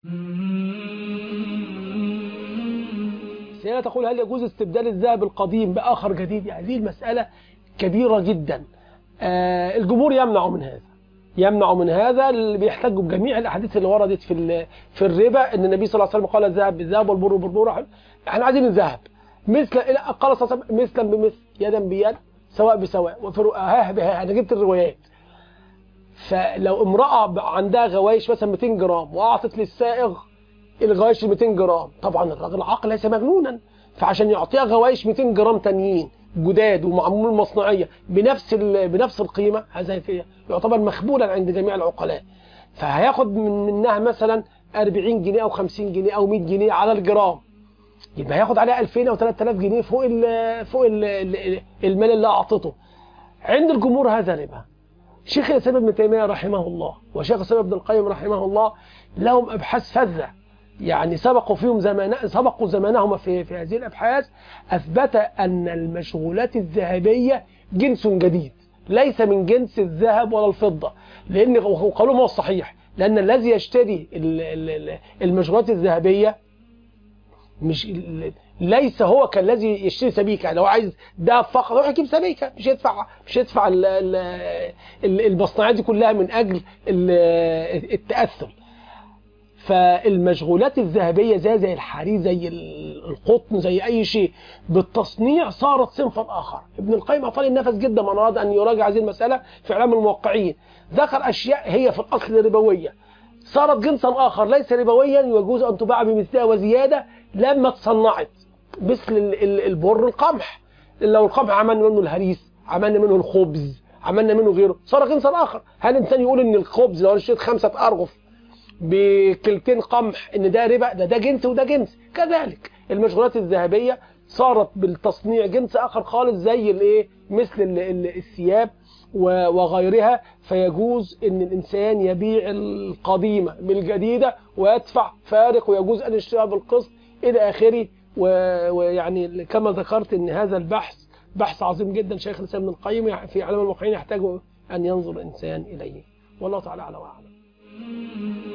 سيئة تقول هل يجوز استبدال الذهب القديم بآخر جديد هذه المسألة كبيرة جدا آه الجمهور يمنع من هذا يمنع من هذا اللي بيحتجوا بجميع الاحاديث اللي وردت في في الربا ان النبي صلى الله عليه وسلم قال الذهب بالذهب والبر بالبر احنا عايزين الذهب مثل قال صلى الله عليه وسلم مثلا بمثل يدا بيد سواء بسواء وفرقها بها انا جبت الروايات فلو امرأة عندها غوايش مثلا 200 جرام واعطت للسائغ الغوايش 200 جرام طبعا الراجل عاقل ليس مجنونا فعشان يعطيها غوايش 200 جرام تانيين جداد ومعمول مصنعية بنفس بنفس القيمة هذا يعتبر مخبولا عند جميع العقلاء فهياخد من منها مثلا 40 جنيه او 50 جنيه او 100 جنيه على الجرام يبقى هياخد عليها 2000 او 3000 جنيه فوق ال فوق ال المال اللي اعطته عند الجمهور هذا ربا شيخ الاسلام ابن تيميه رحمه الله وشيخ الاسلام ابن القيم رحمه الله لهم ابحاث فذه يعني سبقوا فيهم زمان سبقوا زمانهم في في هذه الابحاث اثبت ان المشغولات الذهبيه جنس جديد ليس من جنس الذهب ولا الفضه لان قولهم هو الصحيح لان الذي يشتري المشغولات الذهبيه مش ليس هو كالذي يشتري سبيكه لو عايز ده فقط يروح يجيب سبيكه مش يدفع مش يدفع المصنعات دي كلها من اجل التاثر فالمشغولات الذهبية زي زي الحرير زي القطن زي أي شيء بالتصنيع صارت صنفا آخر ابن القيم أطال النفس جدا من أراد أن يراجع هذه المسألة في إعلام الموقعين ذكر أشياء هي في الأصل ربوية صارت جنسا آخر ليس ربويا يجوز أن تباع بمثلها وزيادة لما تصنعت مثل البر القمح لو القمح عملنا منه الهريس عملنا منه الخبز عملنا منه غيره صار جنسا آخر هل الإنسان يقول إن الخبز لو أنا اشتريت خمسة أرغف بكلتين قمح ان ده ربا ده ده جنس وده جنس كذلك المشغولات الذهبية صارت بالتصنيع جنس اخر خالص زي الايه مثل الثياب وغيرها فيجوز ان الانسان يبيع القديمة بالجديدة ويدفع فارق ويجوز ان يشتريها بالقسط الى اخره ويعني كما ذكرت ان هذا البحث بحث عظيم جدا شيخ الاسلام ابن القيم في علم الموقعين يحتاج ان ينظر الانسان اليه والله تعالى اعلم واعلم